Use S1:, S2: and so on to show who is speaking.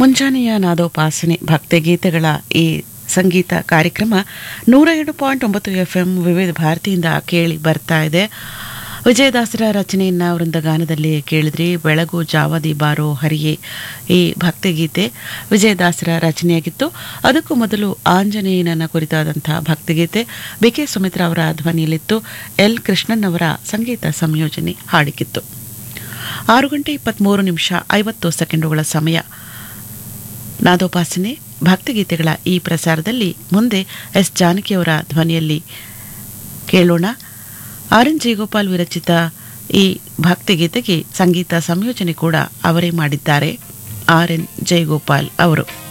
S1: ಮುಂಜಾನೆಯ ನಾದೋಪಾಸನೆ ಭಕ್ತಿಗೀತೆಗಳ ಈ ಸಂಗೀತ ಕಾರ್ಯಕ್ರಮ ನೂರ ಎರಡು ಪಾಯಿಂಟ್ ಒಂಬತ್ತು ಎಫ್ ಎಂ ವಿವಿಧ ಭಾರತಿಯಿಂದ ಕೇಳಿ ಬರ್ತಾ ಇದೆ ವಿಜಯದಾಸರ ರಚನೆಯನ್ನ ವೃಂದಗಾನದಲ್ಲಿ ಕೇಳಿದ್ರಿ ಬೆಳಗು ಜಾವದಿ ಬಾರೋ ಹರಿಯೇ ಈ ಭಕ್ತಿಗೀತೆ ವಿಜಯದಾಸರ ರಚನೆಯಾಗಿತ್ತು ಅದಕ್ಕೂ ಮೊದಲು ಆಂಜನೇಯನನ್ನ ಕುರಿತಾದಂತಹ ಭಕ್ತಿಗೀತೆ ಬಿ ಕೆ ಸುಮಿತ್ರಾ ಅವರ ಧ್ವನಿಯಲ್ಲಿತ್ತು ಎಲ್ ಕೃಷ್ಣನ್ ಅವರ ಸಂಗೀತ ಸಂಯೋಜನೆ ಹಾಡಿಕಿತ್ತು ಆರು ಗಂಟೆ ಇಪ್ಪತ್ತ್ಮೂರು ನಿಮಿಷ ಐವತ್ತು ಸೆಕೆಂಡುಗಳ ಸಮಯ ನಾದೋಪಾಸನೆ ಭಕ್ತಿಗೀತೆಗಳ ಈ ಪ್ರಸಾರದಲ್ಲಿ ಮುಂದೆ ಎಸ್ ಜಾನಕಿಯವರ ಧ್ವನಿಯಲ್ಲಿ ಕೇಳೋಣ ಆರ್ ಎನ್ ಜಯಗೋಪಾಲ್ ವಿರಚಿತ ಈ ಭಕ್ತಿಗೀತೆಗೆ ಸಂಗೀತ ಸಂಯೋಜನೆ ಕೂಡ ಅವರೇ ಮಾಡಿದ್ದಾರೆ ಆರ್ ಎನ್ ಜಯಗೋಪಾಲ್ ಅವರು